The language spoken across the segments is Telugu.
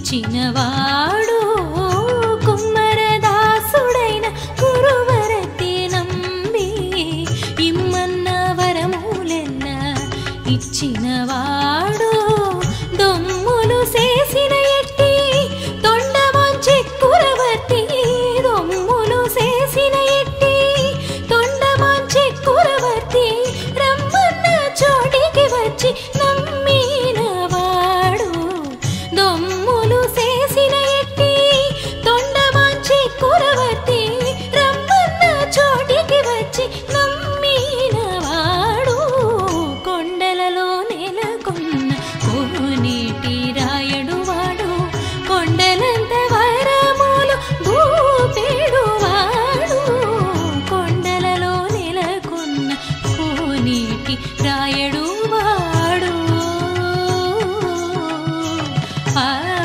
ఇచ్చినవాడు కుమ్మరదాసుడైన గురువరతి నంబి ఇమ్మన్న వరములెల్ల ఇచ్చినవాడు దొమ్ములు చేసిన ఎట్టి తొండమంచి కురవర్తి దొమ్ములు చేసిన ఎట్టి తొండమంచి కురవర్తి రమ్మన్న చోటికి వచ్చి నమ్మినవాడు దొమ్ములు చేసిన ఎట్టి తొండమంచి కురవర్తి రమ్మన్న చోటికి వచ్చి నమ్మినవాడు కొండలలో నెలకొన్న కోనేటి రాయడు వాడు కొండలంత వరములు భూపేడు వాడు కొండలలో నెలకొన్న కోనేటి రాయడు వాడు ఆ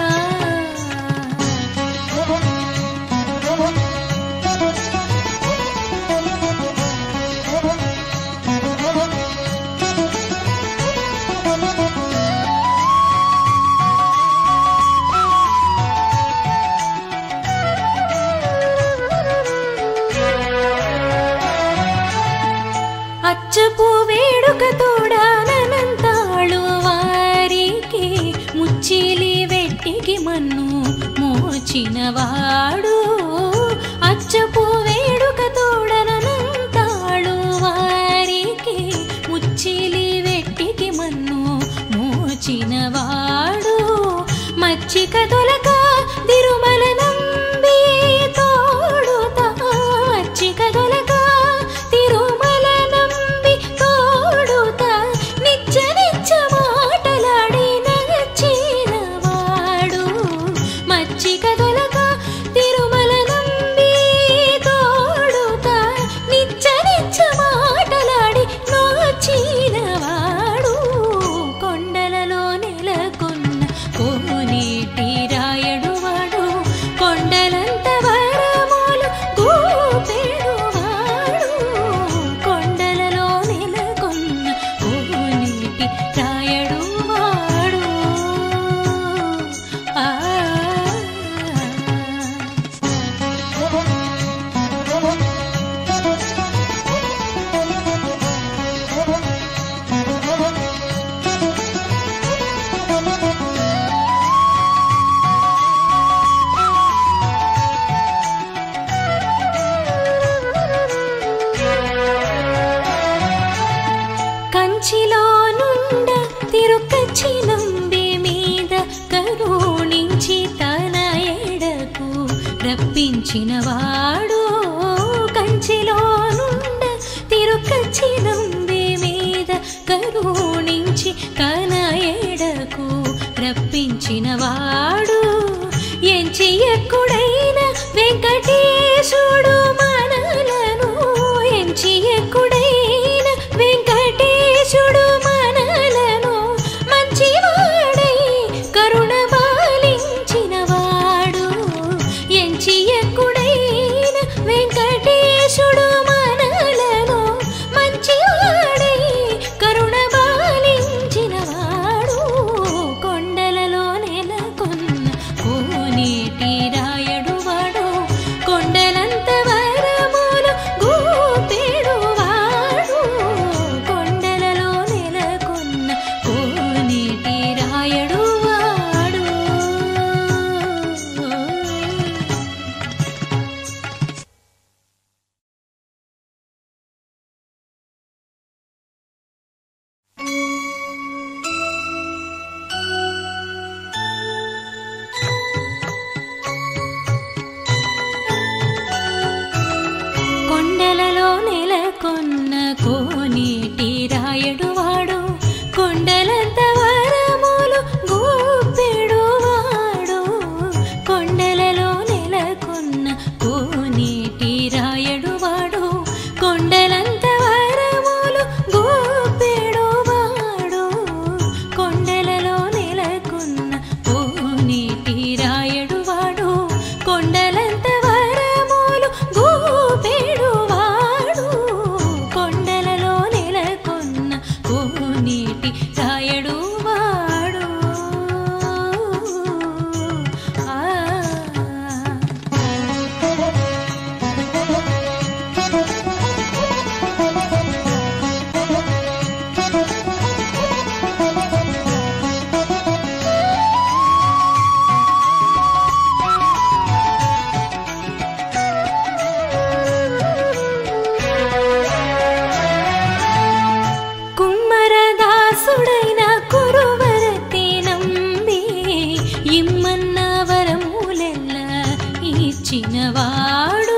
అచ్చపు వేడుక తోడానంతాಳು వారికి ముచ్చిలి వెట్టికి మన్ను మోచినవాడు అచ్చపు వేడుక తోడనంతాಳು వారికి ముచ్చిలి వెట్టికి మన్ను మోచినవాడు మచ్చిక తొలక తిరుమల నంబి తోడుతా మచ్చిక తొలక తిరుమల నంబి తోడుతా నిచ్చ నిచ్చ మాటలాడి నచ్చినవాడు మచ్చిక తొలక తిరుమల నంబి తోడుతా నిచ్చ నిచ్చ మాటలాడి నచ్చినవాడు కొండలలో నెలకొన్న కోనేటి రాయడు వాడు కొండలంత వరములు గోపెడు వాడు కొండలలో నెలకొన్న కోనేటి రాయడు వాడు ఆ కంచిలో నుండ తిరుకచ్చి నంబి మీద కరుణించి తన ఎడకు రప్పించినవాడు కంచిలో నుండ తిరుకచ్చి నంబి మీద కరుణించి తన ఎడకు రప్పించినవాడు ఎంచి ఎక్కుడైన వెంకటేశుడు మనలను ఎంచి ఎక్కుడైన వెంకటేశుడు మనలను మంచివాడై కరుణ పాలించినవాడు ఎంచి ఎక్కుడైన వెంకటేశుడు మనలను మంచివాడై కరుణ పాలించినవాడు కొండలలో నెలకొన్న కోనేటి రాయడు వాడు కొండలంత ఇమ్మన్న వరములెల్ల ఇచ్చినవాడు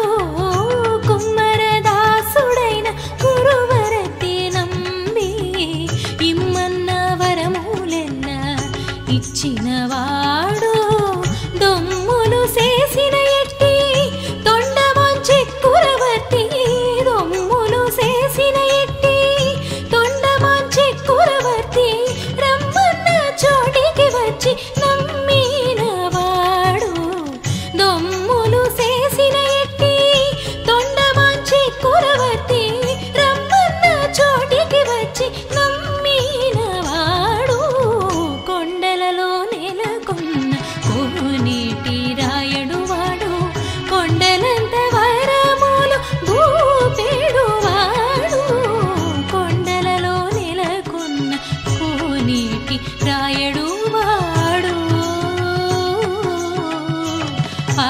కుమ్మరదాసుడైన గురువరతి నంబి ఇమ్మన్న వరములెల్ల ఇచ్చినవాడు దొమ్ములు చేసిన ఎట్టి తొండమంచి కురవర్తి దొమ్ములు చేసిన ఎట్టి తొండమంచి కురవర్తి రమ్మన్న చోటికి వచ్చి నమ్మినవాడు దొమ్ములు చేసిన ఎట్టి తొండమంచి కురవర్తి రమ్మన్న చోటికి వచ్చి నమ్మినవాడు కొండలలో నెలకొన్న కోనేటి రాయడు వాడు కొండలంత వరములు భూపేడు వాడు కొండలలో నెలకొన్న కోనేటి రాయడు వాడు ఆ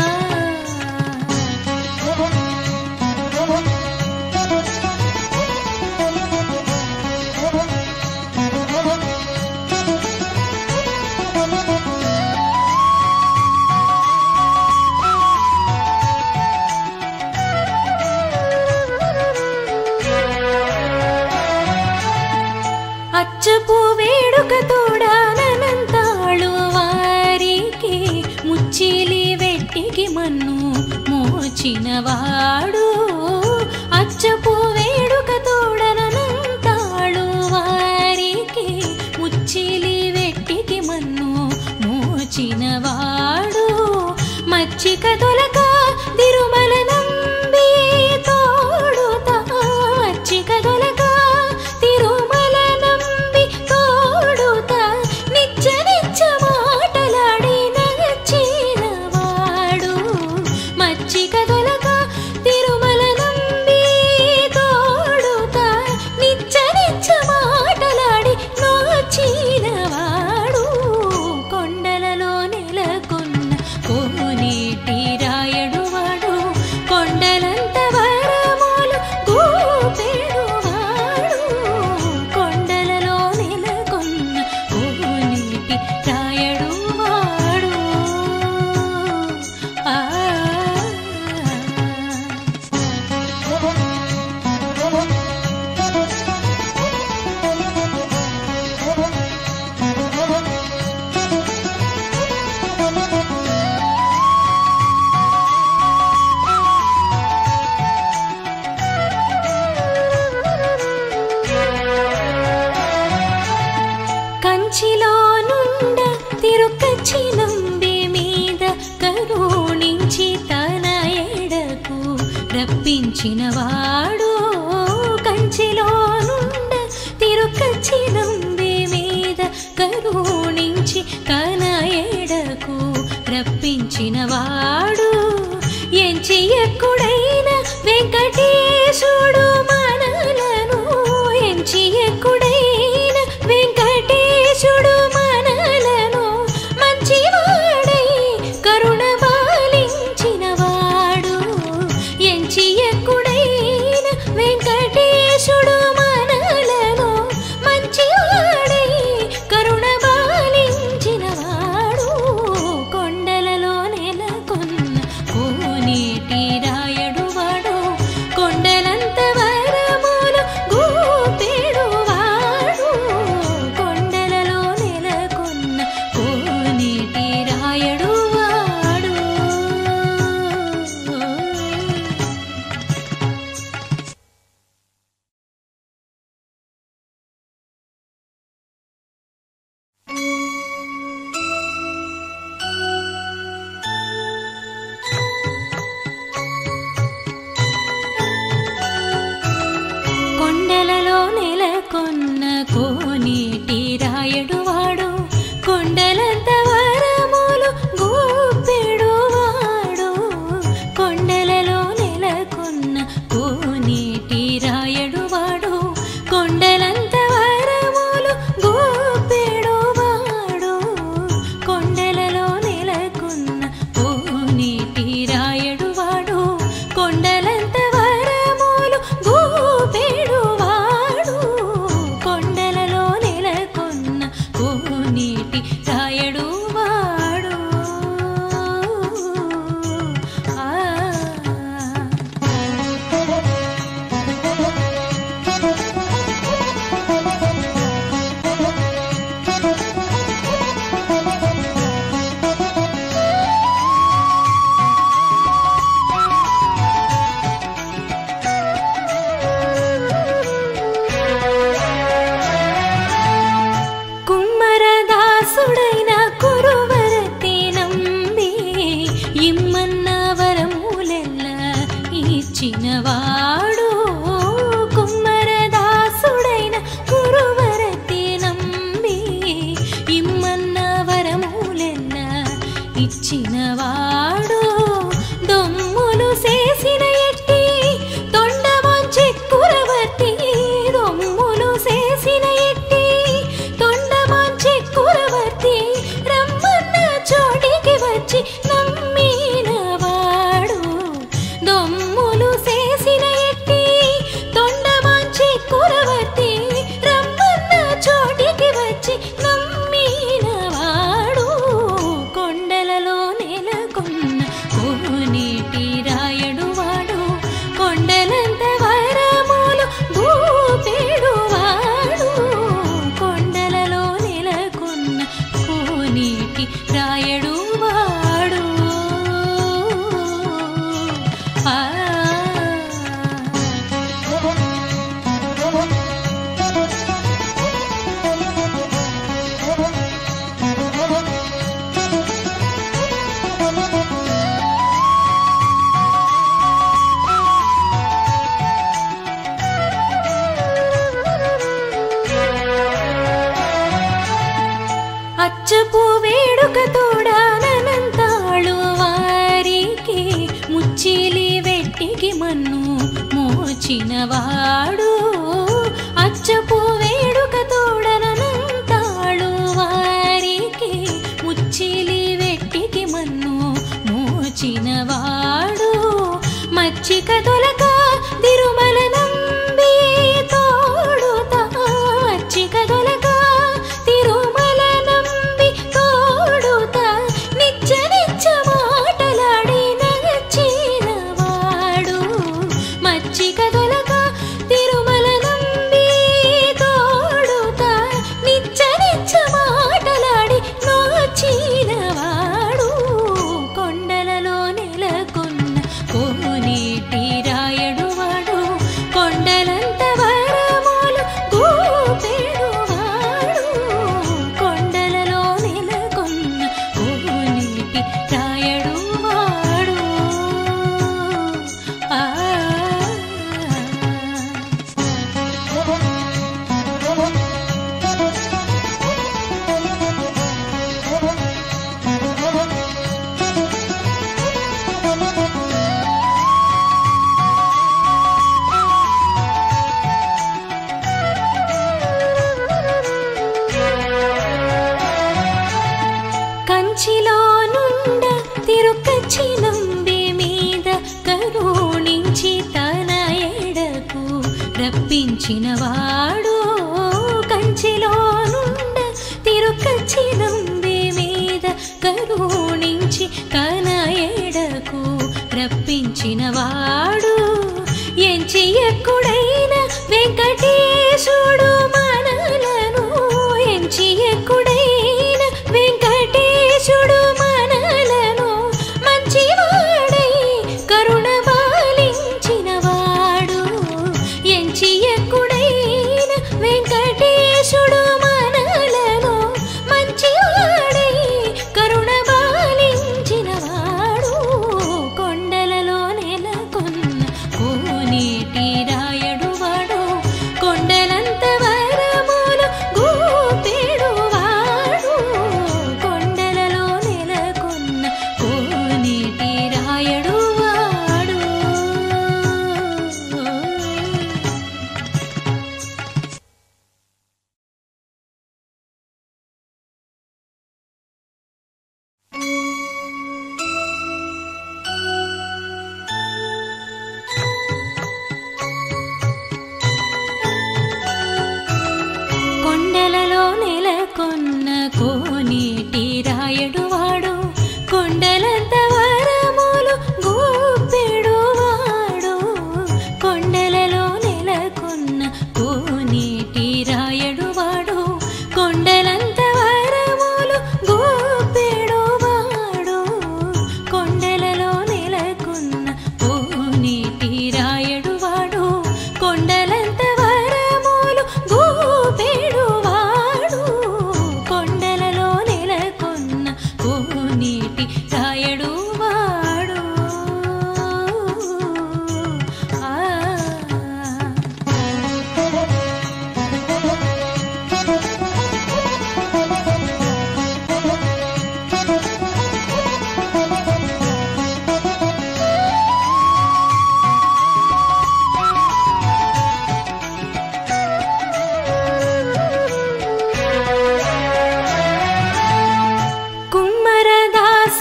అచ్చపు వేడుక తోడానంతాಳು వారికి ముచ్చిలి వెట్టికి మన్ను మోచినవాడు అచ్చపు వేడుక తోడనంతాಳು వారికి ముచ్చిలి వెట్టికి మన్ను మోచినవాడు మచ్చిక తొలక తిరుమల నంబి తోడుతా మచ్చిక తొలక తిరుమల నంబి తోడుతా నిచ్చ నిచ్చ మాటలాడి నచ్చినవాడు మచ్చిక తొలక తిరుమల నంబి తోడుతా నిచ్చ నిచ్చ మాటలాడి నచ్చినవాడు కొండలలో నెలకొన్న కోనేటి రాయడు వాడు కొండలంత వరములు గోపెడు వాడు కొండలలో నెలకొన్న కోనేటి రాయడు వాడు ఆ కంచిలో నుండ తిరుకచ్చి నంబి మీద కరుణించి తన ఎడకు రప్పించినవాడు కంచిలో నుండ తిరుకచ్చి నంబి మీద కరుణించి తన ఎడకు రప్పించినవాడు ఎంచి ఎక్కుడైన వెంకటేశుడు మనలను ఎంచి ఎక్కుడైన వెంకటేశుడు మనలను మంచివాడై కరుణ బాలించినవాడు ఎంచి ఎక్కుడైన వెంకటేశుడు మనలను మంచివాడై ఇచ్చినవాడు దొమ్ములు చేసిన ఎట్టి తొండమొంచి కురవర్తి దొమ్ములు చేసిన ఎట్టి తొండమొంచి కురవర్తి రమ్మన్న చోటికి వచ్చి నమ్మినవాడు దొమ్ములు చేసిన ఎట్టి తొండమొంచి కురవర్తి రమ్మన్న చోటికి వచ్చి నమ్మినవాడు కొండలలో నెలకొన్న కోనేటి రాయడు వాడు కొండలంత వరములు భూపేడు వాడు కొండలలో నెలకొన్న కోనేటి రాయడు వాడు ఆ అచ్చపు వేడుక తోడానంతాಳು వారికి ముచ్చిలి వెట్టికి మన్ను మోచినవాడు అచ్చపు వేడుక తోడనంతాಳು వారికి ముచ్చిలి వెట్టికి మన్ను మోచినవాడు మచ్చిక తొలక తిరుమల నంబి తోడుతా మచ్చిక తొలక తిరుమల నంబి తోడుతా నిచ్చ నిచ్చ మాటలాడి నచ్చినవాడు మచ్చిక తొలక తిరుమల నంబి తోడుతా నిచ్చ నిచ్చ మాటలాడి నోచినవాడు కొండలలో నెలకొన్న కోనేటి రాయడు వాడు కొండలంత వరములు గోపెడు వాడు కొండలలో నెలకొన్న కోనేటి రాయడు వాడు ఆ కంచిలో నుండ తిరుకచ్చి నంబి మీద కరుణించి తన ఎడకు రప్పించినవాడు కంచిలో నుండ తిరుకచ్చి నంబి మీద కరుణించి తన ఎడకు రప్పించినవాడు ఎంచి ఎక్కుడైన వెంకటేశుడు మనలను ఎంచి ఎక్కుడైన వెంకటేశుడు మనలను మంచివాడై కరుణ బాలించినవాడు ఎంచి ఎక్కుడైన వెంకటేశుడు మనలను మంచివాడై కరుణ బాలించినవాడు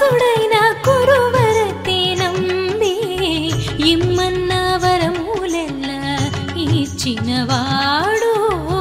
దాసుడైన కురువరతి నంబి ఇమ్మన్న వరములెల్ల ఇచ్చినవాడు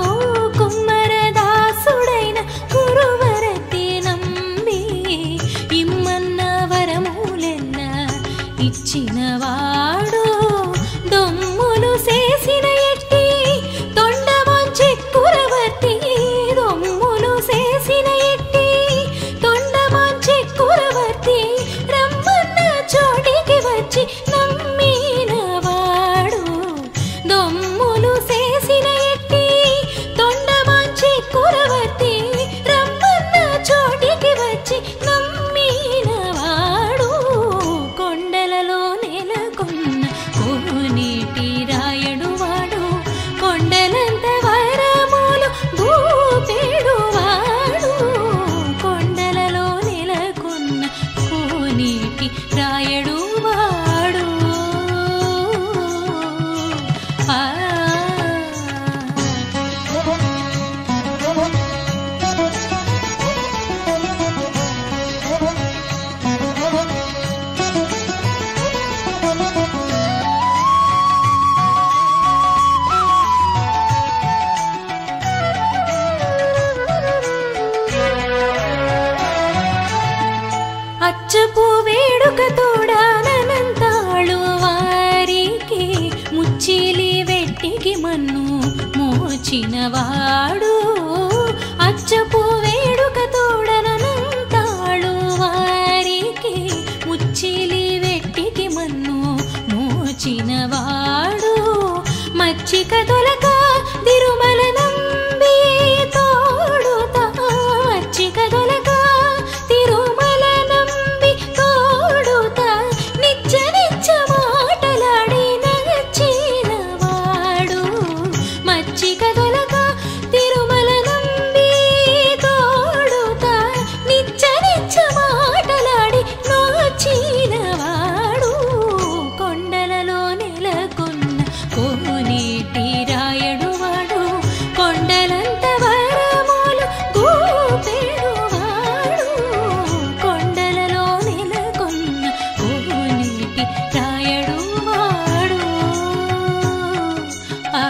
కుమ్మరదాసుడైన కురువరతి నంబి ఇమ్మన్న వరములెల్ల ఇచ్చినవాడు దొమ్ములు చేసిన ఎట్టి తొండమంచి కురవర్తి దొమ్ములు చేసిన ఎట్టి తొండమంచి కురవర్తి రమ్మన్న చోటికి వచ్చి నమ్మినవాడు దొమ్ములు చేసిన ఎట్టి తొండమంచి కురవర్తి రమ్మన్న చోటికి వచ్చి నమ్మినవాడు కొండలలో నెలకొన్న కోనేటి రాయడు వాడు కొండలంత వరములు భూపేడు వాడు కొండలలో నెలకొన్న కోనేటి రాయడు వాడు ఆ అచ్చపు వేడుక తోడానంతాಳು వారికి ముచ్చిలి వెట్టికి మన్ను మోచినవాడు అచ్చపు వేడుక తోడనంతాಳು వారికి ముచ్చిలి వెట్టికి మన్ను మోచినవాడు మచ్చిక తొలక తిరుమల నంబి తోడుతా మచ్చిక తొలక తిరుమల నంబి తోడుతా నిచ్చ నిచ్చ మాటలాడి నచ్చినవాడు మచ్చిక తొలక తిరుమల నంబి తోడుతా నిచ్చ నిచ్చ మాటలాడి నచ్చినవాడు కొండలలో నెలకొన్న కోనేటి రాయడు వాడు కొండలంత వరములు గోపెడు వాడు కొండలలో నెలకొన్న కోనేటి రాయడు వాడు ఆ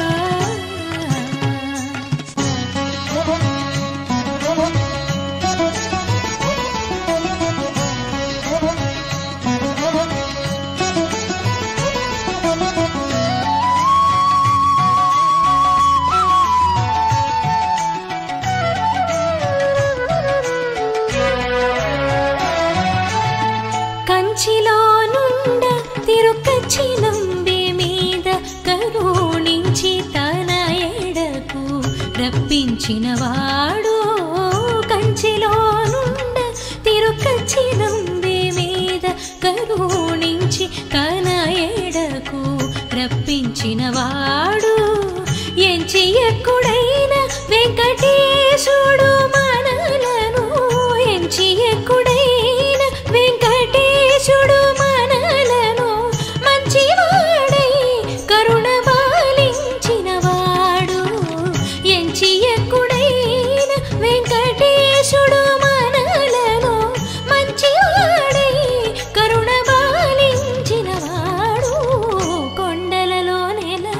కంచిలో నుండ తిరుకచ్చి నంబి మీద కరుణించి తన ఎడకు రప్పించినవాడు కంచిలో నుండ తిరుకచ్చి నంబి మీద కరుణించి తన ఎడకు రప్పించినవాడు ఎంచి ఎక్కుడైన వెంకటేశుడు మనలను ఎంచి ఎక్కుడైన వెంకటేశుడు మనలను మంచివాడై కరుణ బాలించినవాడు ఎంచి ఎక్కుడైన వెంకటేశుడు మనలను మంచివాడై కరుణ బాలించినవాడు కొండలలో నెల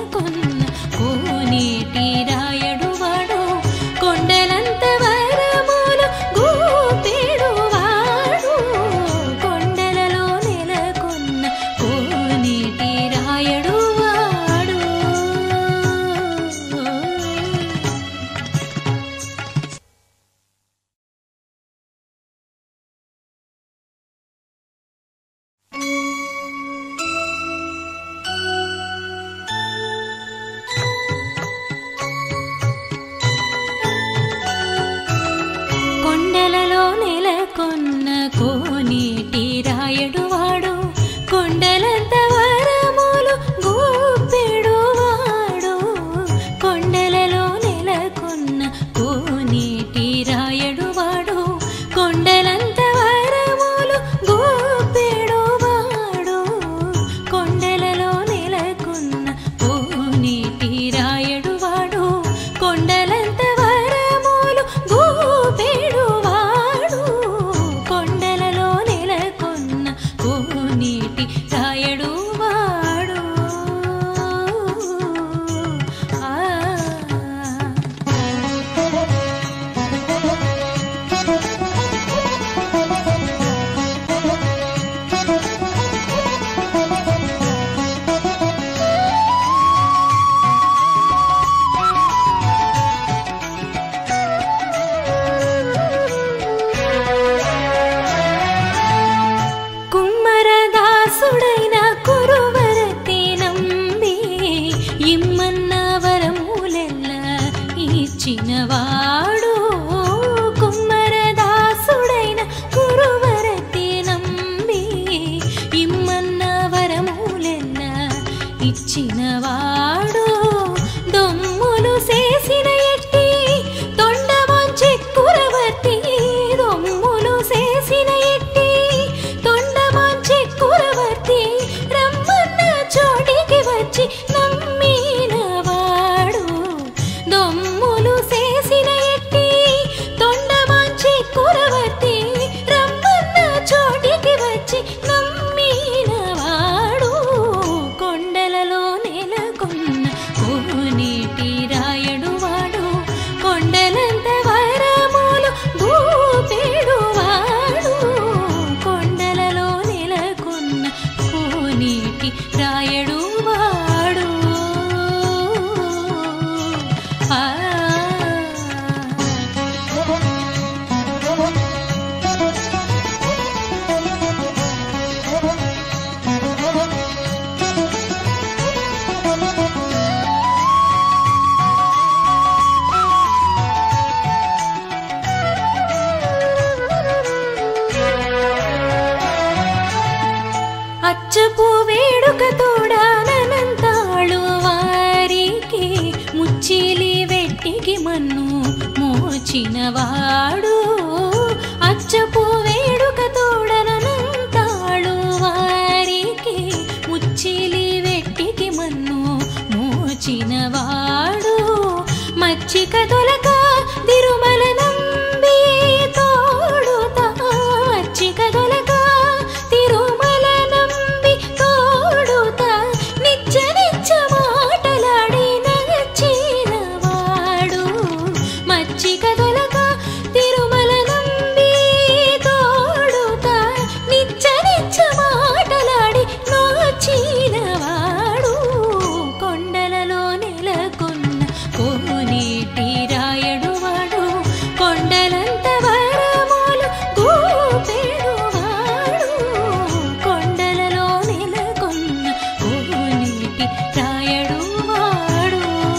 అచ్చపు వేడుక తోడానంతాಳು వారికి ముచ్చిలి వెట్టికి మన్ను మోచినవాడు అచ్చపు వేడుక తోడనంతాಳು వారికి ముచ్చిలి వెట్టికి మన్ను మోచినవాడు మచ్చిక తొలక తిరుమల నంబి తోడుతా మచ్చిక తొలక తిరుమల నంబి తోడుతా నిత్య నిత్య మాటలాడి నచ్చినవాడు మచ్చిక తొలక తిరుమల నంబి తోడుతా నిత్య నిత్య మాటలాడి నచ్చినవాడు కొండలలో నెలకొన్న కోనేటి రాయడు వాడు కొండలంత వరములు గోపెడు వాడు కొండలలో నెలకొన్న కోనేటి రాయడు వాడు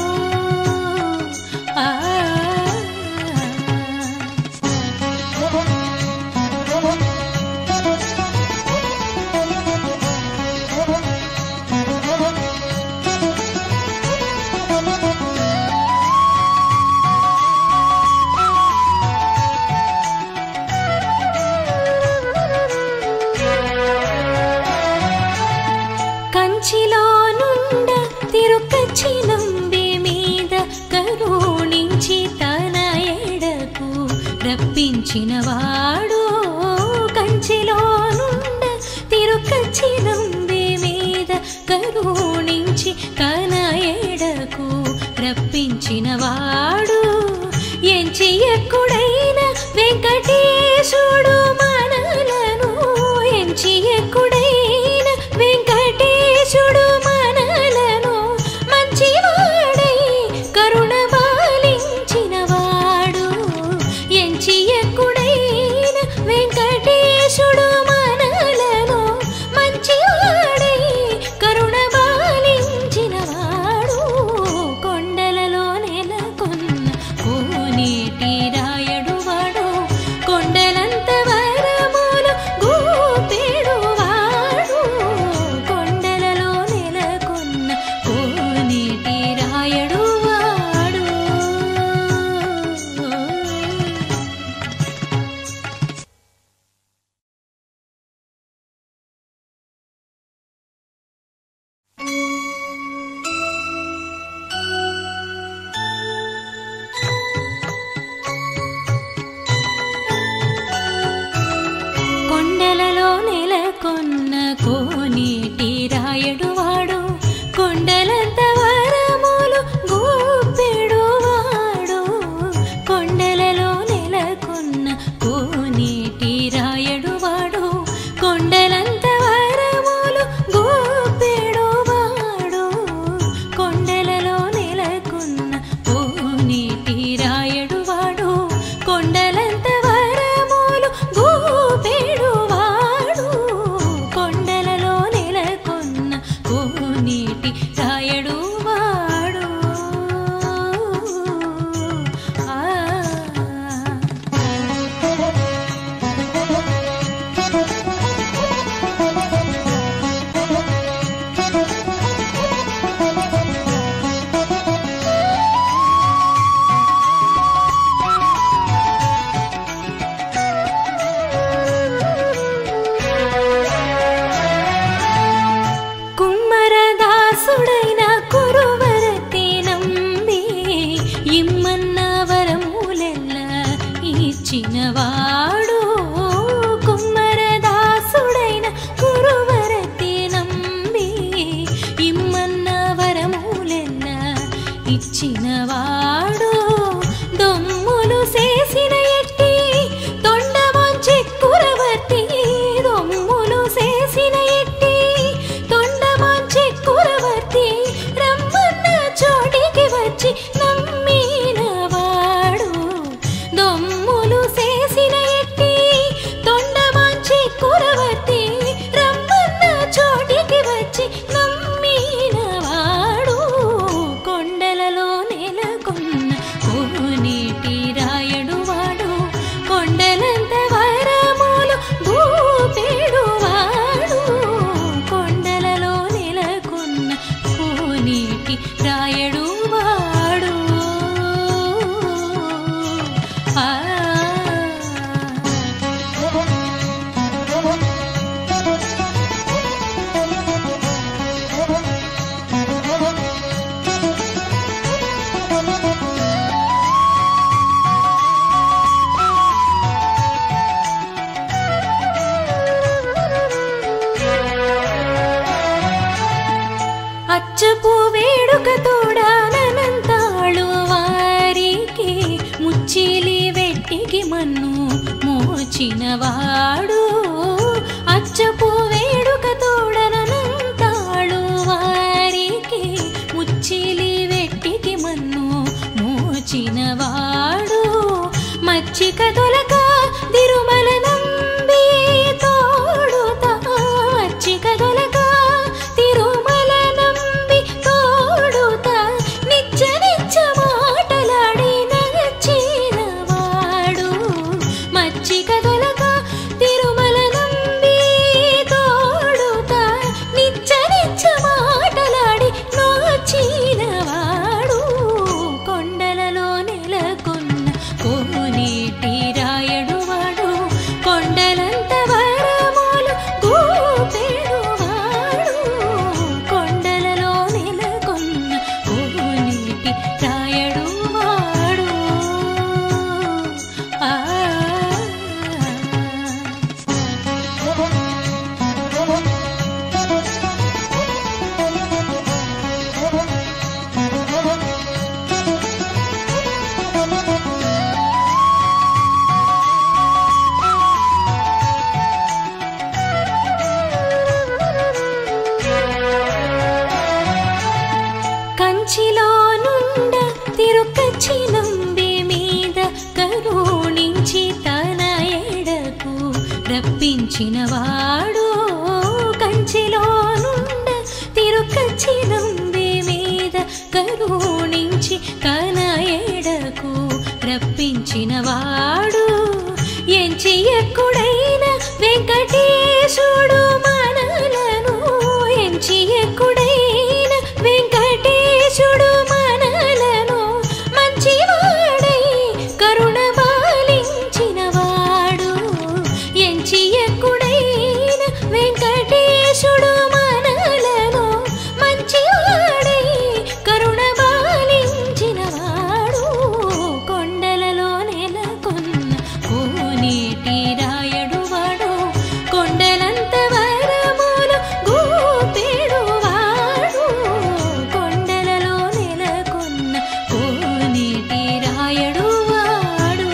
ఆ కంచిలో నుండ తిరుకచ్చి నంబి మీద కరుణించి తన ఎడకు రప్పించినవాడు కంచిలో నుండ తిరుకచ్చి నంబి మీద కరుణించి తన ఎడకు రప్పించినవాడు ఎంచి ఎక్కుడైన వెంకటేశుడు మనలను ఎంచి ఎక్కుడైన వెంకటేశుడు మనలను మంచివాడై కరుణ బాలించినవాడు ఎంచి ఎక్కుడైన వెంకటేశుడు మనలను మంచివాడై కరుణ బాలించినవాడు కొండలలో నెలకొన్న కోనేటి రాయడు వాడు కొండలంత వర వెట్టికి మన్ను మోచినవాడు అచ్చపు వేడుక తోడనంతాడు వారికి ముచ్చిలి వెట్టికి మన్ను మోచినవాడు మచ్చిక తొలక తిరుమల నంబి తోడుతా మచ్చిక తొలక తిరుమల నంబి తోడుతా నిచ్చ నిచ్చ మాటలాడి నచ్చినవాడు మచ్చిక తొలక తిరుమల నంబి తోడుతా నిచ్చ నిచ్చ మాటలాడి నచ్చినవాడు కొండలలో నెలకొన్న కోనేటి రాయడు వాడు కొండలంత వరములు గోపెడు వాడు కొండలలో నెలకొన్న కోనేటి రాయడు వాడు ఆ కంచిలో నుండ తిరుకచ్చి నంబి మీద కరుణించి తన ఎడకు రప్పించిన వాడు కంచిలో నుండ తిరుకచ్చి నంబి మీద కరుణించి తన ఎడకు రప్పించిన వాడు ఎంచి ఎక్కుడైన వెంకటేశుడు మనలను ఎంచి ఎక్కుడైన వెంకటేశుడు మనలను మంచివాడై కరుణ బాలించిన వాడు ఎంచి ఎక్కుడైన వెంకటేశుడు మనలను మంచివాడై కరుణ బాలించిన వాడు కొండలలో నెలకొన్న కోనేటి రాయడు వాడు కొండలంత వరములు గోపెడు వాడు కొండలలో నెలకొన్న కోనేటి రాయడు వాడు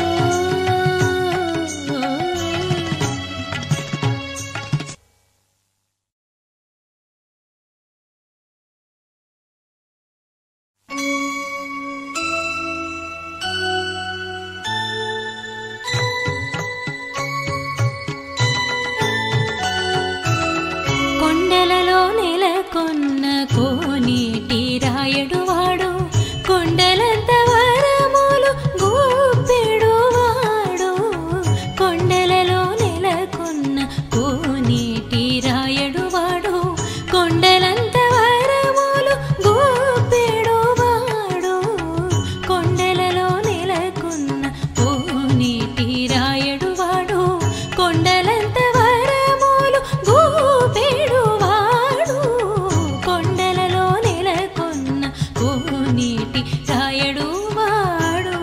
కొండలలో నెలకొన్న కోనేటి రాయడు వాడు కొండలంత వరములు గోపెడు వాడు కొండలలో నెలకొన్న కోనేటి రాయడు వాడు కొండలంత వరములు గోపెడు వాడు కొండలలో నెలకొన్న కోనేటి రాయడు వాడు కొండలంత వరములు గోపెడు వాడు కొండలలో నెలకొన్న కోనేటి రాయడు వాడు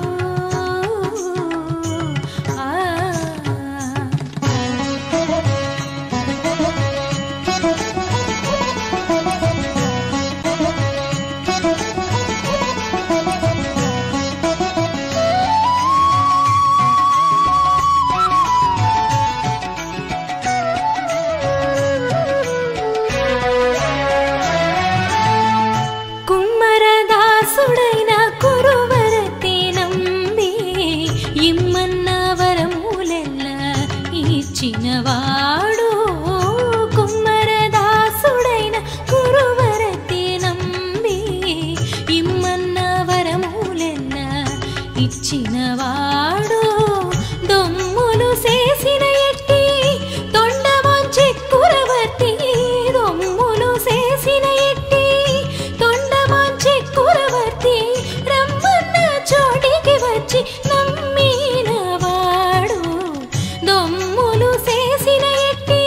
ఆ కుమ్మరదాసుడైన కురువరతి నంబి ఇమ్మన్న వరములెల్ల ఇచ్చినవాడు కుమ్మరదాసుడైన కురువరతి నంబి ఇమ్మన్న వరములెల్ల ఇచ్చినవాడు దొమ్ములు చేసిన ఎట్టి తొండమంచి కురవతి దొమ్ములు చేసిన ఎట్టి తొండమంచి కురవతి రమ్మన్న చోటికి వచ్చి నమ్మినవాడు దొమ్ములు చేసిన ఎట్టి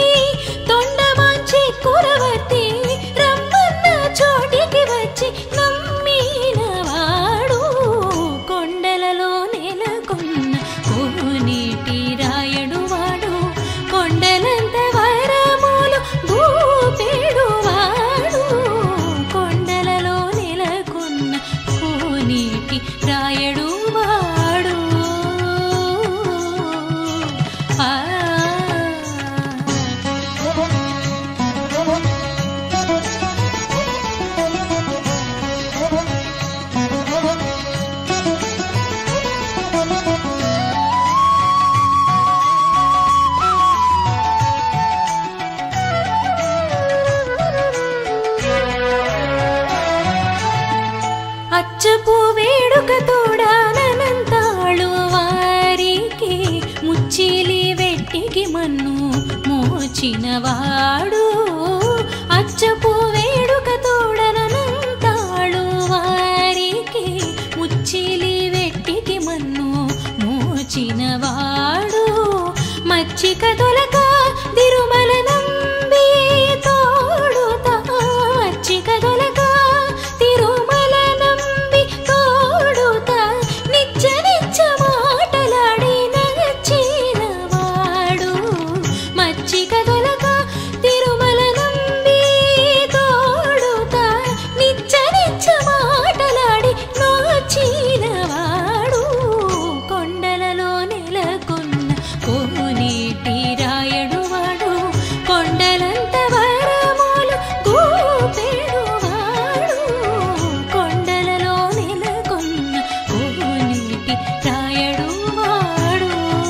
ఎట్టికి మన్ను మోచినవాడు అచ్చపు వేడుక తోడనంతాడు వారికి ముచ్చిలి వెట్టికి మన్ను మోచినవాడు మచ్చిక తొలక తిరుమల నంబి తోడుతా మచ్చిక తొలక తిరుమల నంబి తోడుతా నిచ్చ నిచ్చ మాటలాడి నచ్చినవాడు మచ్చిక తొలక తిరుమల నంబి తోడుతా నిచ్చ నిచ్చ మాటలాడి నోచినవాడు కొండలలో నెలకొన్న కోనేటి రాయడు వాడు కొండలంత వరములు గోపెడు వాడు కొండలలో నెలకొన్న కోనేటి రాయడు వాడు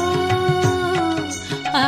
ఆ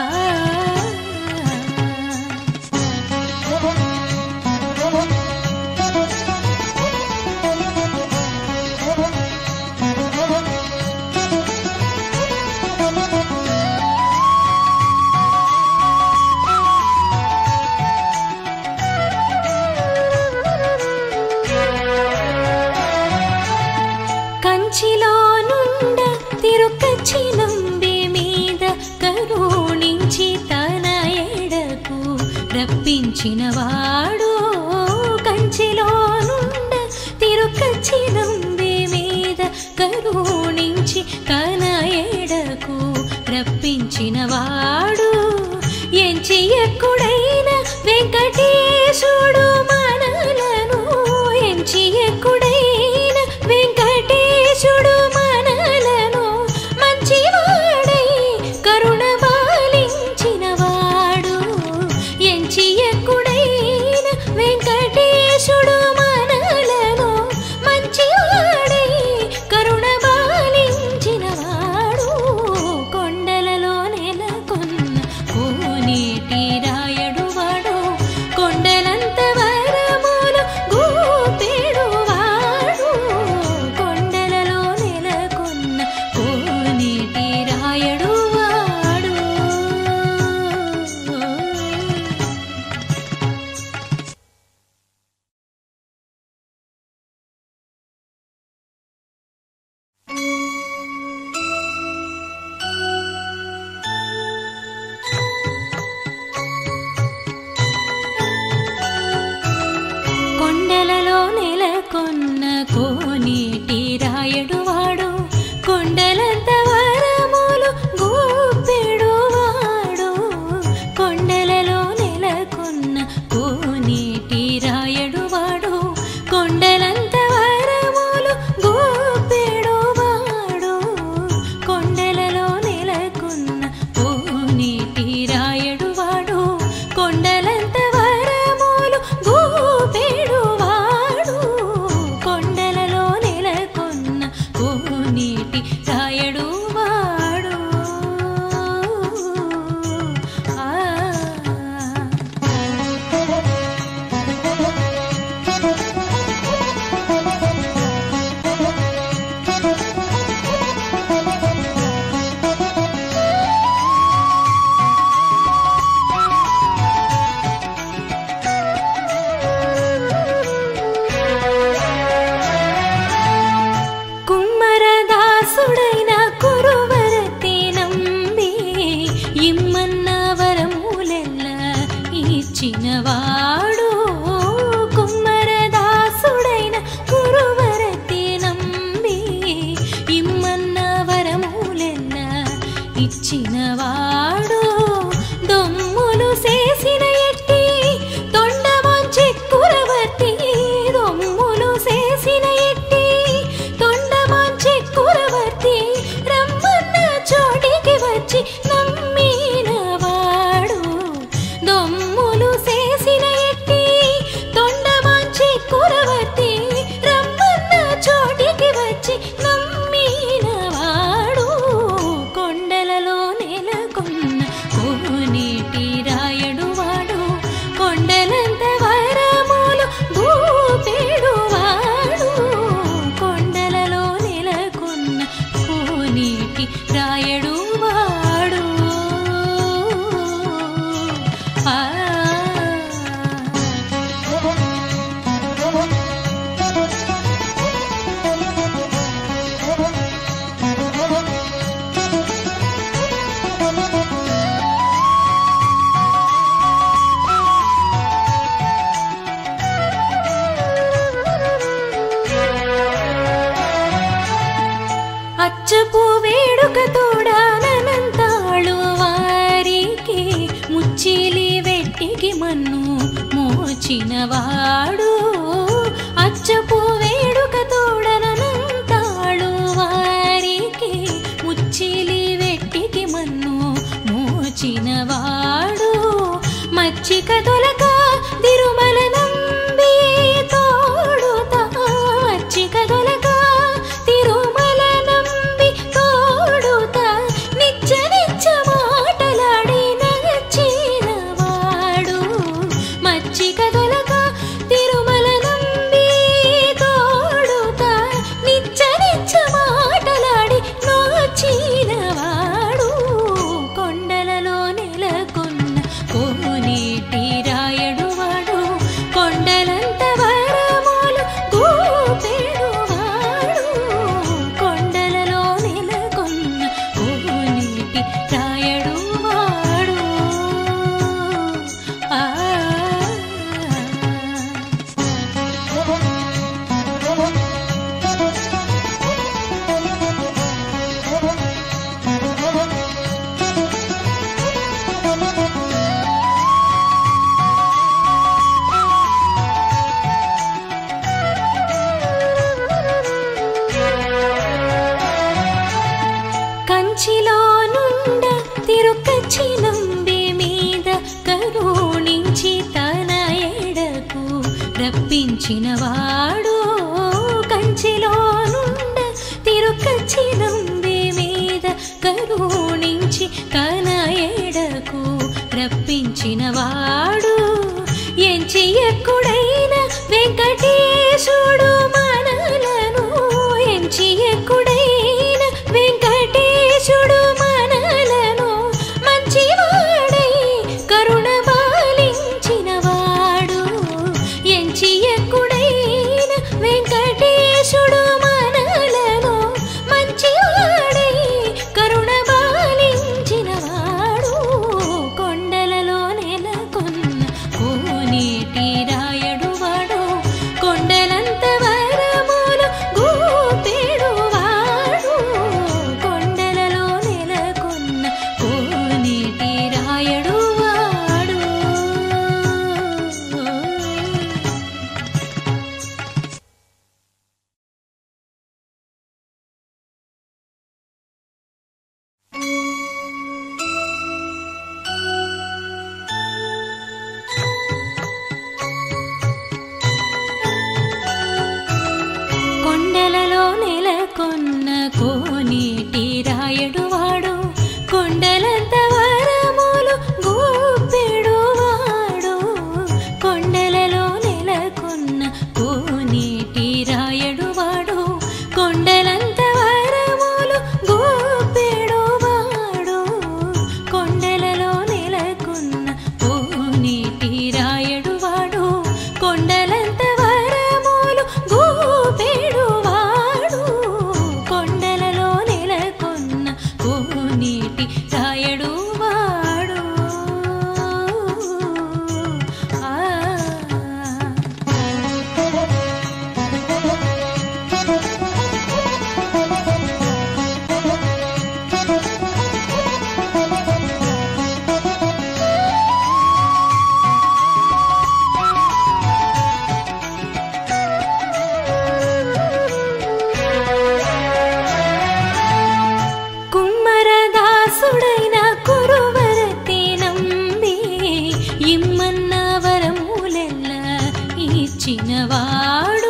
కంచిలో నుండ తిరుకచ్చి నంబి మీద కరుణించి తన ఎడకు రప్పించినవాడు కంచిలో నుండ తిరుకచ్చి నంబి మీద కరుణించి తన ఎడకు రప్పించినవాడు ఎంచి ఎక్కుడైన వెంకటేశుడు మనలను ఎంచి ఎక్కుడైన వెంకటేశుడు మనలను మంచివాడై కరుణ బాలించినవాడు ఎంచి ఎక్కుడైన వెంకటేశుడు మనలను మంచివాడై కరుణ బాలించినవాడు కొండలలో నెలకొన్న కోనేటి రాయడు వాడు కొండలంత వరములు గోపెడు వాడు కొండలలో నెలకొన్న కోనేటి రాయడు వాడు కొండలలో నెలకొన్న కోనేటి రాయడు వాడు కొండలంత వరములు గోపెడు వాడు కొండలలో నెలకొన్న కోనేటి రాయడు వాడు కొండలంత వరములు గోపెడు వాడు కొండలలో నెలకొన్న కోనేటి రాయడు వాడు కొండలంత వరములు గోపెడు వాడు కొండలలో నెలకొన్న కోనేటి రాయడు వాడు ఆ కుమ్మరదాసుడైన కురువరతి నంబి ఇమ్మన్న వరములెల్ల ఇచ్చినవాడు కుమ్మరదాసుడైన కురువరతి నంబి ఇమ్మన్న వరములెల్ల ఇచ్చినవాడు దొమ్ములు చేసిన ఎట్టి తొండమంచి కురవర్తి దొమ్ములు చేసిన ఎట్టి తొండమంచి కురవర్తి రమ్మన్న చోటికి వచ్చి నమ్మినవాడు దొమ్ములు చేసిన ఎట్టి వేడుక తోడానంతాಳು వారికి ముచ్చిలి వెట్టికి మన్ను మోచినవాడు అచ్చపు వేడుక తోడనంతాಳು వారికి ముచ్చిలి వెట్టికి మన్ను మోచినవాడు మచ్చిక తొలక తిరుమల నంబి తోడుతా మచ్చిక తొలక తిరుమల నంబి తోడుతా నిచ్చ నిచ్చ మాటలాడి నచ్చినవాడు మచ్చిక తొలక తిరుమల నంబి తోడుతా నిచ్చ నిచ్చ మాటలాడి నచ్చినవాడు కొండలలో నెలకొన్న కోనేటి రాయడు వాడు కొండలంత వరములు గోపెడు వాడు కొండలలో నెలకొన్న కోనేటి రాయడు వాడు ఆ కంచిలో నుండ తిరుకచ్చి నంబి మీద కరుణించి తన ఎడకు రప్పించిన వాడు కంచిలో నుండ తిరుకచ్చి నంబి మీద కరుణించి తన ఎడకు రప్పించిన వాడు ఎంచి ఎక్కుడైన వెంకటేశుడు మనలను ఎంచి ఎక్కుడైన వెంకటేశుడు మనలను మంచివాడై కరుణ బాలించిన వాడు ఎంచి ఎక్కుడైన వెంకటేశుడు మనలను మంచివాడై కరుణ బాలించిన వాడు కొండలలో నెలకొన్న కోనేటి రాయడు వాడు కొండలంత వరములు గోపెడు వాడు కొండలలో నెలకొన్న కోనేటి రాయడు వాడు కొండలలో నెలకొన్న కోనేటి రాయడు వాడు కొండలంత వరములు గోపెడు వాడు కొండలలో నెలకొన్న కోనేటి రాయడు వాడు కొండలంత వరములు గోపెడు వాడు కొండలలో నెలకొన్న కోనేటి రాయడు వాడు కొండలంత వరములు గోపెడు వాడు కొండలలో నెలకొన్న కోనేటి రాయడు వాడు ఆ కుమ్మరదాసుడైన కురువరతి నంబి ఇమ్మన్న వరములెల్ల ఇచ్చినవాడు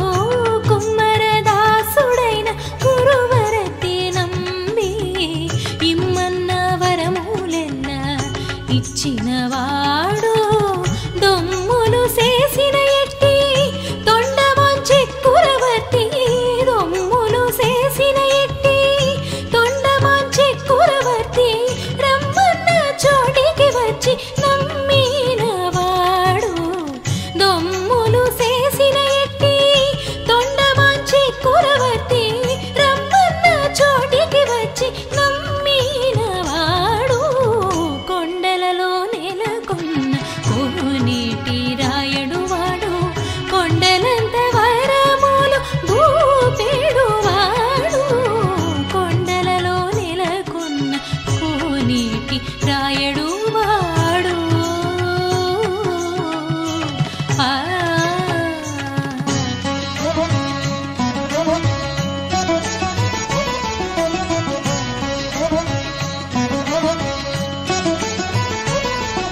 కుమ్మరదాసుడైన కురువరతి నంబి ఇమ్మన్న వరములెల్ల ఇచ్చినవాడు దొమ్ములు చేసిన ఎట్టి తొండమంచి కురవతి దొమ్ములు చేసిన ఎట్టి తొండమంచి కురవతి రమ్మన్న చోటికి వచ్చి నమ్మినవాడు దొమ్ములు చేసిన ఎట్టి తొండమంచి కురవతి రమ్మన్న చోటికి వచ్చి నమ్మినవాడు కొండలలో నెలకొన్న కోనేటి రాయడు వాడు కొండలంత వరములు భూపేడు వాడు కొండలలో నెల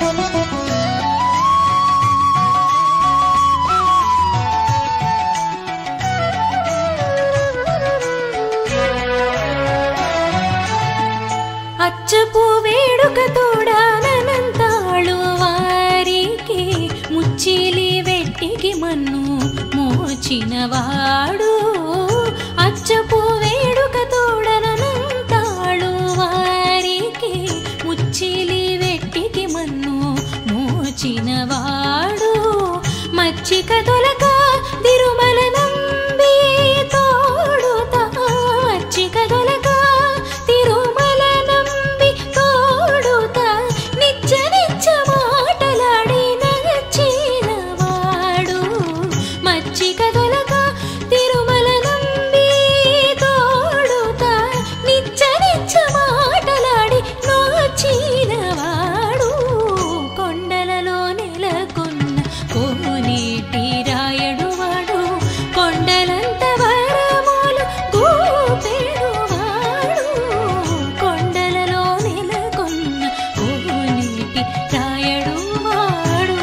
అచ్చపు వేడుక తోడానంతాಳು వారికి ముచ్చిలి వెట్టికి మన్ను మోచినవాడు అచ్చపు వేడుక తోడనంతాಳು వారికి ముచ్చిలి వెట్టికి మన్ను మోచినవాడు మచ్చిక తొలక తిరుమల నంబి తోడుతా మచ్చిక తొలక తిరుమల నంబి తోడుతా నిచ్చ నిచ్చ మాటలాడి నచ్చినవాడు మచ్చిక తొలక తిరుమల నంబి తోడుతా నిచ్చ నిచ్చ మాటలాడి నచ్చినవాడు కొండలలో నెలకొన్న కోనేటి రాయడు వాడు కొండలంత వరములు గోపెడు వాడు కొండలలో నెలకొన్న కోనేటి రాయడు వాడు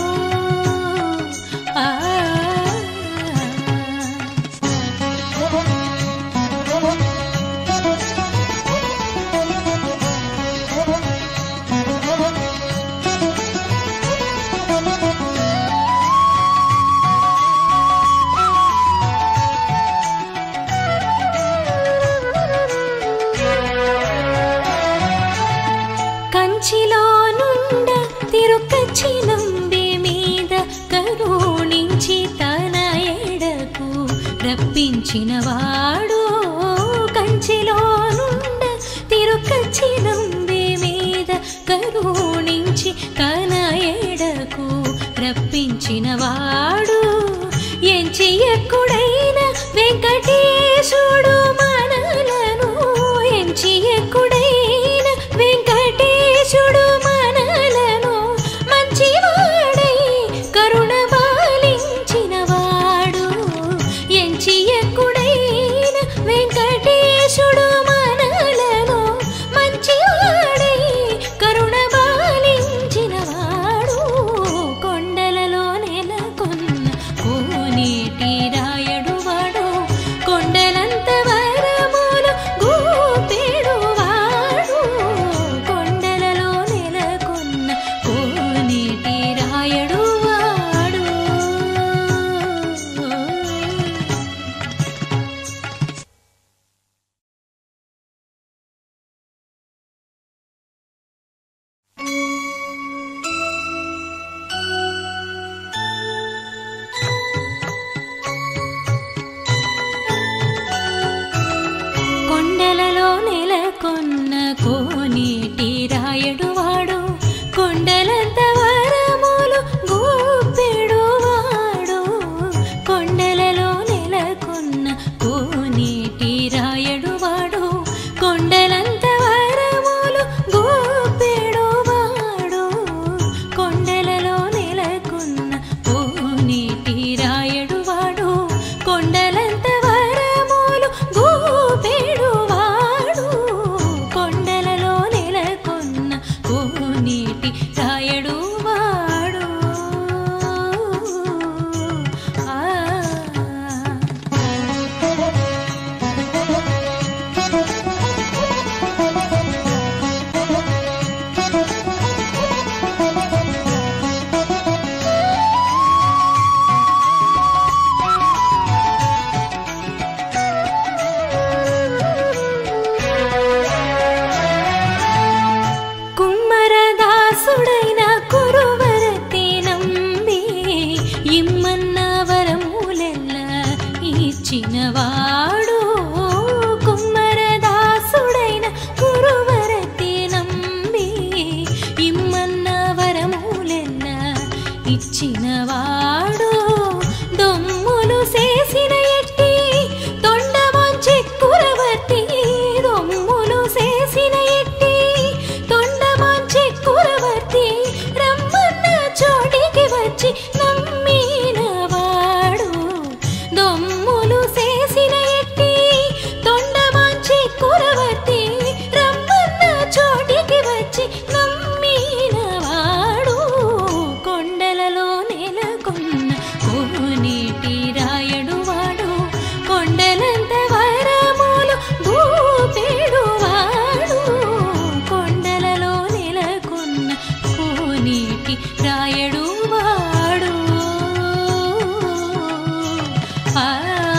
ఆ కంచిలో నుండ తిరుకచ్చి నంబి మీద కరుణించి తన ఎడకు రప్పించినవాడు కంచిలో నుండ తిరుకచ్చి నంబి మీద కరుణించి తన ఎడకు రప్పించినవాడు ఎంచి ఎక్కుడైన వెంకటేశుడు మనలను ఎంచి ఎక్కుడైన వెంకటేశుడు మనలను మంచివాడై కరుణ బాలించినవాడు ఎంచి ఎక్కుడైన వెంకటేశుడు మనలను మంచివాడై కరుణ బాలించినవాడు కొండలలో నెలకొన్న కోనేటి రాయడు వాడు కొండలంత వరములు గోపెడు వాడు కొండలలో నెలకొన్న కోనేటి రాయడు వాడు కొండలలో నెలకొన్న కోనేటి రాయడు వాడు కొండలంత వరములు గోపెడు వాడు కొండలలో నెలకొన్న కోనేటి రాయడు వాడు కొండలంత వరములు గోపెడు వాడు కొండలలో నెలకొన్న కోనేటి రాయడు వాడు కొండలంత వరములు గోపెడు వాడు కొండలలో నెలకొన్న కోనేటి రాయడు వాడు ఆ కుమ్మరదాసుడైన కురువరతి నంబి ఇమ్మన్న వరములెల్ల ఇచ్చినవాడు కుమ్మరదాసుడైన కురువరతి నంబి ఇమ్మన్న వరములెల్ల ఇచ్చినవాడు దొమ్ములు చేసిన ఎట్టి తొండమంచి కురవతి దొమ్ములు చేసిన ఎట్టి తొండమంచి కురవతి రమ్మన్న చోటికి వచ్చి నమ్మినవాడు దొమ్ములు చేసిన ఎట్టి తొండమంచి కురవతి రమ్మన్న చోటికి వచ్చి నమ్మినవాడు కోనేటి రాయడు వాడు ఆ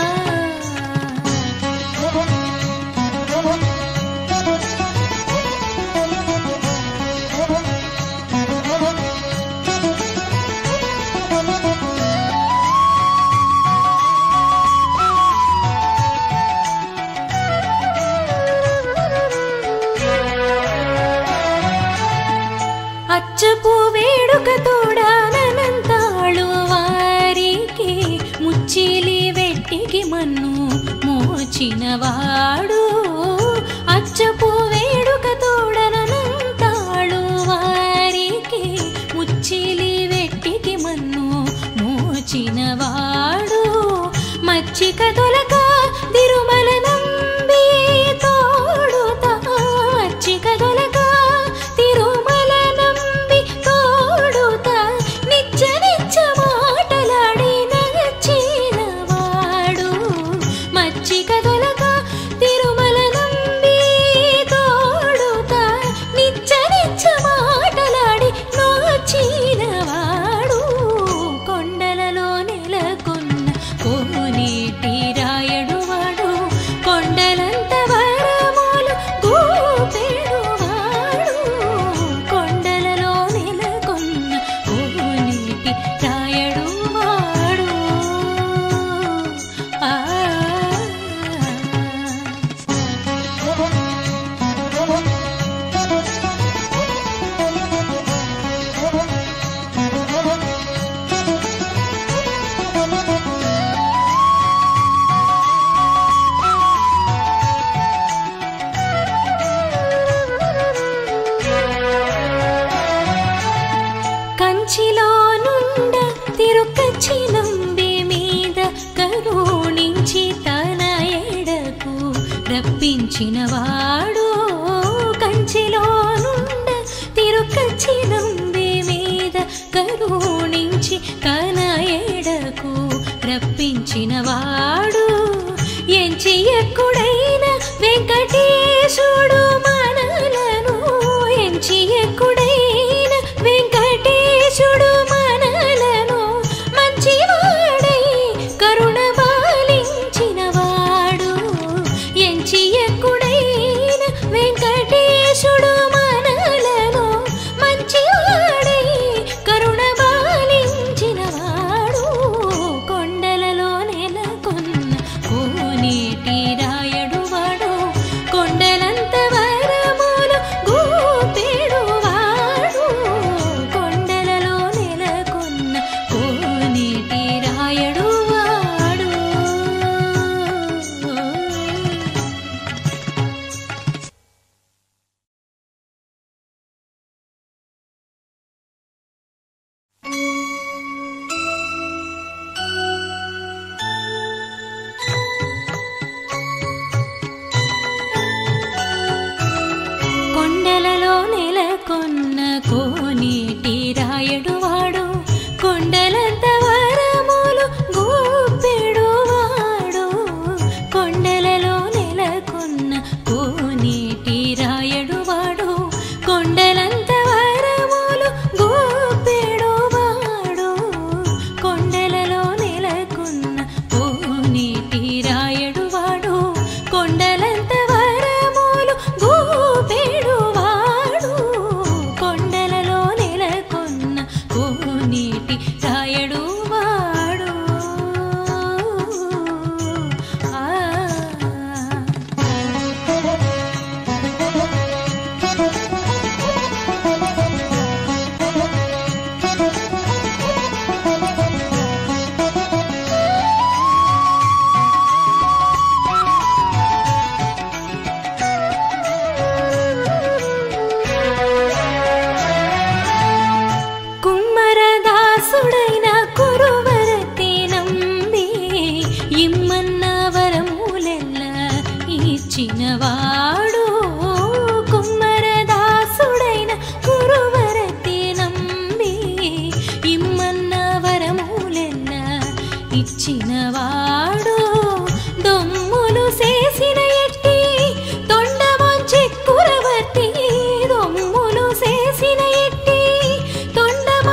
అచ్చపు వేడుక తోడానంతాಳು వారికి ముచ్చిలి వెట్టికి మన్ను మోచినవాడు అచ్చపు వేడుక తోడనంతాಳು వారికి ముచ్చిలి వెట్టికి మన్ను మోచినవాడు మచ్చిక తొలక తిరుమల నంబి తోడుతా మచ్చిక తొలక తిరుమల నంబి తోడుతా నిచ్చ నిచ్చ మాటలాడి నచ్చినవాడు మచ్చిక తొలక తిరుమల నంబి తోడుతా నిచ్చ నిచ్చ మాటలాడి నచ్చినవాడు కొండలలో నెలకొన్న కోనేటి రాయడు వాడు కొండలంత వరములు గోపెడు వాడు కొండలలో నెలకొన్న కోనేటి రాయడు వాడు ఆ కంచిలో నుండ తిరుకచ్చి నంబి మీద కరుణించి తన ఎడకు రప్పించినవాడు కంచిలో నుండ తిరుకచ్చి నంబి మీద కరుణించి తన ఎడకు రప్పించినవాడు ఎంచి ఎక్కుడైన వెంకటేశుడు మనలను ఎంచి ఎక్కుడైన వెంకటేశుడు మనలను మంచివాడై కరుణ బాలించినవాడు ఎంచి ఎక్కుడైన వెంకటేశుడు మనలను మంచివాడై కరుణ బాలించినవాడు కొండలలో నెలకొన్న కోనేటి రాయడు వాడు కొండలంత వరములు గోపెడు వాడు కొండలలో నెలకొన్న కోనేటి రాయడు వాడు కొండలలో నెలకొన్న కోనేటి రాయడు వాడు కొండలంత వరములు గోపెడు వాడు కొండలలో నెలకొన్న కోనేటి రాయడు వాడు కొండలంత వరములు గోపెడు వాడు కొండలలో నెలకొన్న కోనేటి రాయడు వాడు కొండలంత వరములు గోపెడు వాడు కొండలలో నెలకొన్న కోనేటి రాయడు వాడు ఆ కుమ్మరదాసుడైన కురువరతి నంబి ఇమ్మన్న వరములెల్ల ఇచ్చినవాడు కుమ్మరదాసుడైన కురువరతి నంబి ఇమ్మన్న వరములెల్ల ఇచ్చినవాడు దొమ్ములు చేసిన ఎట్టి తొండమంచి కురవతి దొమ్ములు చేసిన ఎట్టి తొండమ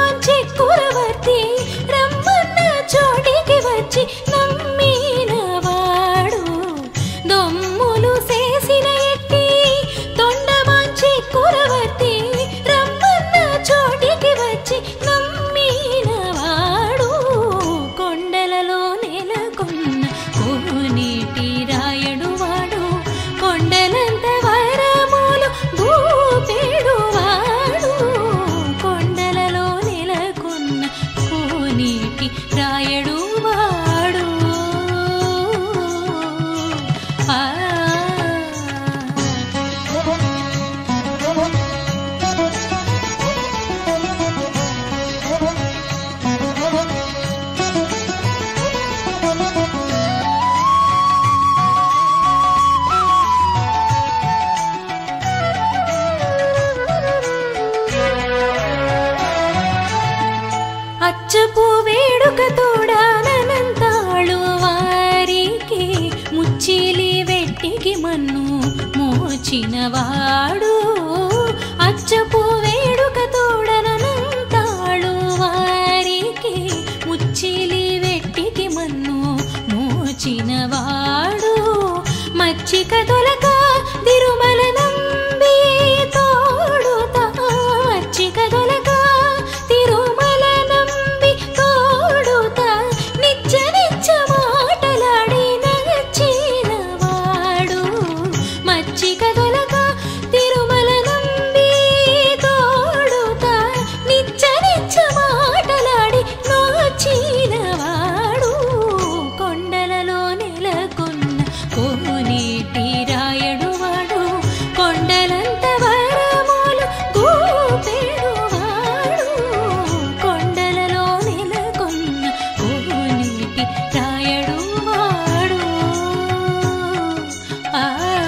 మోచినవాడు అచ్చపు వేడుక తోడనంతాడు వారికి ముచ్చిలి వెట్టికి మన్ను మోచినవాడు మచ్చిక తొలక తిరుమల నంబి తోడుతా మచ్చిక తొలక తిరుమల నంబి తోడుతా నిచ్చ నిచ్చ మాటలాడి నచ్చినవాడు మచ్చిక తొలక తిరుమల నంబి తోడుతా నిచ్చ నిచ్చ మాటలాడి నచ్చినవాడు కొండలలో నెలకొన్న కోనేటి రాయడు వాడు కొండలంత వరములు గోపెడు వాడు కొండలలో నెలకొన్న కోనేటి రాయడు వాడు ఆ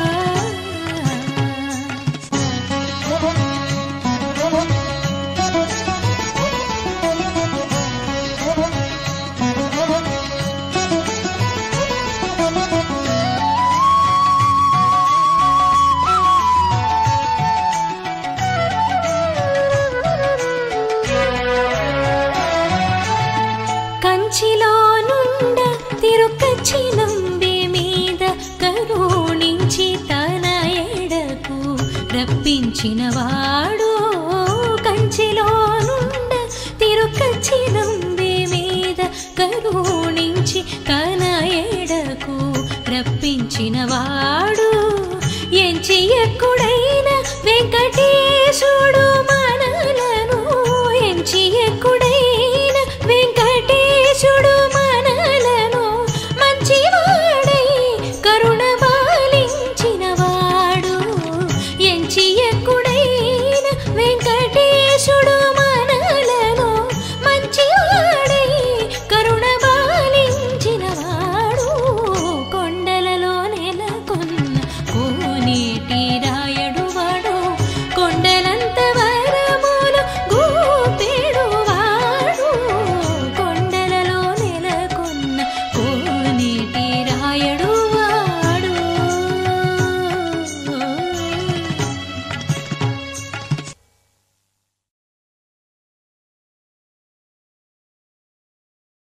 కంచిలో నుండ తిరుకచ్చి నంబి మీద కరుణించి తన ఎడకు రప్పించినవాడు కంచిలో నుండ తిరుకచ్చి నంబి మీద కరుణించి తన ఎడకు రప్పించినవాడు ఎంచి ఎక్కుడైన వెంకటేశుడు మనలను ఎంచి ఎక్కుడైన